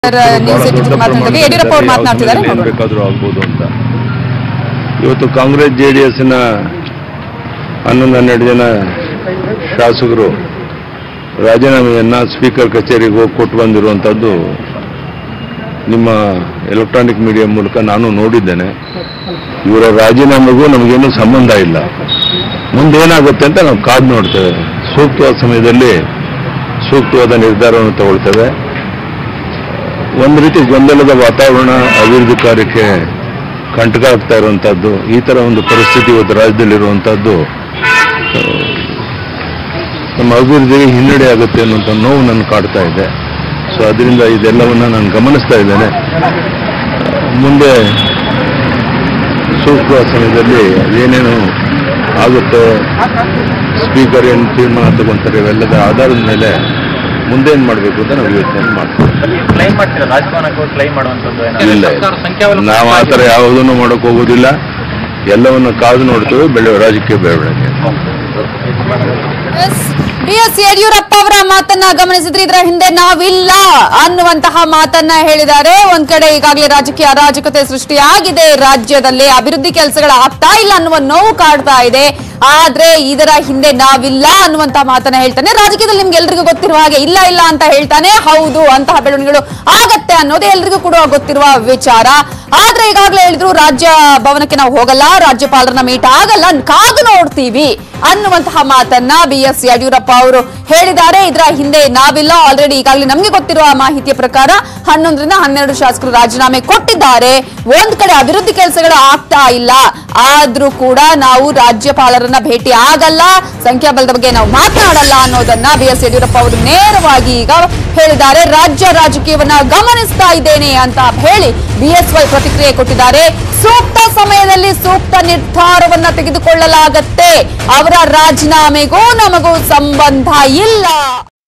News eighteen ಜೊತೆ ಮಾತನಾಡಿದಾಗ ಯಡಿಯೂರಪ್ಪ ಅವರು ಮಾತನಾಡ್ತಿದ್ದಾರೆ ಏನ್ ನೋಡೋಣ. ಬೇಕಾದ್ರೂ ಆಗ್ಬೋದು ಅಂತ ಇವತ್ತು ಕಾಂಗ್ರೆಸ್ ಜೆ ಡಿ ಎಸ್ನ ಹನ್ನೊಂದು ಹನ್ನೆರಡು ಜನ ಶಾಸಕರು ರಾಜೀನಾಮೆಯನ್ನ ಸ್ಪೀಕರ್ ಕಚೇರಿಗೆ ಹೋಗಿ ಕೊಟ್ಟು ಬಂದಿರುವಂಥದ್ದು ನಿಮ್ಮ ಎಲೆಕ್ಟ್ರಾನಿಕ್ ಮೀಡಿಯಾ ಮೂಲಕ ನಾನು ನೋಡಿದ್ದೇನೆ ಇವರ ರಾಜೀನಾಮೆಗೂ ನಮಗೇನು ಸಂಬಂಧ ಇಲ್ಲ ಮುಂದೇನಾಗುತ್ತೆ ಅಂತ ನಾವು ಕಾದು ನೋಡ್ತೇವೆ ಸೂಕ್ತವಾದ ಸಮಯದಲ್ಲಿ ಸೂಕ್ತವಾದ ನಿರ್ಧಾರವನ್ನು ತಗೊಳ್ತೇವೆ ಒಂದು ರೀತಿ ಗೊಂದಲದ ವಾತಾವರಣ ಅಭಿವೃದ್ಧಿ ಕಾರ್ಯಕ್ಕೆ ಕಂಟಕ ಆಗ್ತಾ ಇರುವಂತಹದ್ದು ಈ ತರ ಒಂದು ಪರಿಸ್ಥಿತಿ ಇವತ್ತು ರಾಜ್ಯದಲ್ಲಿರುವಂತಹದ್ದು ಆ, ನಮ್ಮ ಅಭಿವೃದ್ಧಿಗೆ ಹಿನ್ನಡೆ ಆಗುತ್ತೆ ಅನ್ನುವಂಥ ನೋವು ನನ್ನ ಕಾಡ್ತಾ ಇದೆ ಸೊ ಅದರಿಂದ ಇದೆಲ್ಲವನ್ನ ನಾನು ಗಮನಿಸ್ತಾ ಇದ್ದೇನೆ ಆ, ಮುಂದೆ ಸೂಕ್ತವಾದ ಸಮಯದಲ್ಲಿ ಏನೇನು ಆಗುತ್ತೆ ಸ್ಪೀಕರ್ ಏನು ತೀರ್ಮಾನ ತಗೊಂತಾರೆ ಇವೆಲ್ಲದ ಆಧಾರದ ಮೇಲೆ ಮುಂದೇನು ಮಾಡಬೇಕು ಅಂತ ನಾವು ಯೋಚನೆ ಮಾಡ್ತೀವಿ ಕ್ಲೈಮ್ ಮಾಡ್ತೀರಾ ರಾಜಭವನಕ್ಕೆ ಹೋಗಿ ಕ್ಲೈಮ್ ಮಾಡುವಂಥದ್ದು ಏನಾದ್ರು ಇಲ್ಲ ಸರ್ಕಾರ ಸಂಖ್ಯಾಬಲ ನಾವು ಆ ಥರ ಯಾವುದನ್ನು ಮಾಡೋಕೆ ಹೋಗೋದಿಲ್ಲ ಎಲ್ಲವನ್ನು ಕಾದು ನೋಡ್ತೇವೆ ಬೆಳೆ ರಾಜಕೀಯ ಬೆಳವಣಿಗೆ ಬಿ ಎಸ್ ಯಡಿಯೂರಪ್ಪ ಅವರ ಮಾತನ್ನ ಗಮನಿಸಿದ್ರೆ ಇದರ ಹಿಂದೆ ನಾವಿಲ್ಲ ಅನ್ನುವಂತಹ ಮಾತನ್ನ ಹೇಳಿದ್ದಾರೆ ಒಂದ್ ಕಡೆ ಈಗಾಗಲೇ ರಾಜಕೀಯ ಅರಾಜಕತೆ ಸೃಷ್ಟಿಯಾಗಿದೆ ರಾಜ್ಯದಲ್ಲಿ ಅಭಿವೃದ್ಧಿ ಕೆಲಸಗಳು ಆಗ್ತಾ ಇಲ್ಲ ಅನ್ನುವ ನೋವು ಕಾಡ್ತಾ ಇದೆ ಆದ್ರೆ ಇದರ ಹಿಂದೆ ನಾವಿಲ್ಲ ಅನ್ನುವಂತಹ ಮಾತನ್ನ ಹೇಳ್ತಾನೆ ರಾಜಕೀಯದಲ್ಲಿ ನಿಮ್ಗೆ ಎಲ್ರಿಗೂ ಗೊತ್ತಿರುವ ಹಾಗೆ ಇಲ್ಲ ಇಲ್ಲ ಅಂತ ಹೇಳ್ತಾನೆ ಹೌದು ಅಂತಹ ಬೆಳವಣಿಗೆಗಳು ಆಗತ್ತೆ ಅನ್ನೋದು ಎಲ್ರಿಗೂ ಕೂಡ ಗೊತ್ತಿರುವ ವಿಚಾರ ಆದ್ರೆ ಈಗಾಗಲೇ ಹೇಳಿದ್ರು ರಾಜ್ಯ ಭವನಕ್ಕೆ ನಾವು ಹೋಗಲ್ಲ ರಾಜ್ಯಪಾಲರನ್ನ ಮೀಟ್ ಆಗಲ್ಲ ಕಾದು ನೋಡ್ತೀವಿ ಅನ್ನುವಂತಹ ಮಾತನ್ನ ಬಿ ಎಸ್ ಯಡಿಯೂರಪ್ಪ ಅವರು ಹೇಳಿದ್ದಾರೆ ಇದರ ಹಿಂದೆ ನಾವಿಲ್ಲ ಆಲ್ರೆಡಿ ಈಗಾಗಲೇ ನಮಗೆ ಗೊತ್ತಿರುವ ಮಾಹಿತಿಯ ಪ್ರಕಾರ ಹನ್ನೊಂದರಿಂದ ಹನ್ನೆರಡು ಶಾಸಕರು ರಾಜೀನಾಮೆ ಕೊಟ್ಟಿದ್ದಾರೆ ಒಂದ್ ಕಡೆ ಅಭಿವೃದ್ಧಿ ಕೆಲಸಗಳು ಆಗ್ತಾ ಇಲ್ಲ ಆದ್ರೂ ಕೂಡ ನಾವು ರಾಜ್ಯಪಾಲರನ್ನ ಭೇಟಿ ಆಗಲ್ಲ ಸಂಖ್ಯಾಬಲದ ಬಗ್ಗೆ ನಾವು ಮಾತನಾಡಲ್ಲ ಅನ್ನೋದನ್ನ ಬಿ ಎಸ್ ಯಡಿಯೂರಪ್ಪ ಅವರು ನೇರವಾಗಿ ಈಗ ಹೇಳಿದ್ದಾರೆ ರಾಜ್ಯ ರಾಜಕೀಯವನ್ನ ಗಮನಿಸ್ತಾ ಇದ್ದೇನೆ ಅಂತ ಹೇಳಿ ಬಿಎಸ್ವೈ ಪ್ರತಿಕ್ರಿಯೆ ಕೊಟ್ಟಿದ್ದಾರೆ ಸೂಕ್ತ ಸಮಯದಲ್ಲಿ ಸೂಕ್ತ ನಿರ್ಧಾರವನ್ನ ತೆಗೆದುಕೊಳ್ಳಲಾಗತ್ತೆ ಅವರ ರಾಜೀನಾಮೆಗೂ ನಮಗೂ ಸಂಬಂಧ ಇಲ್ಲ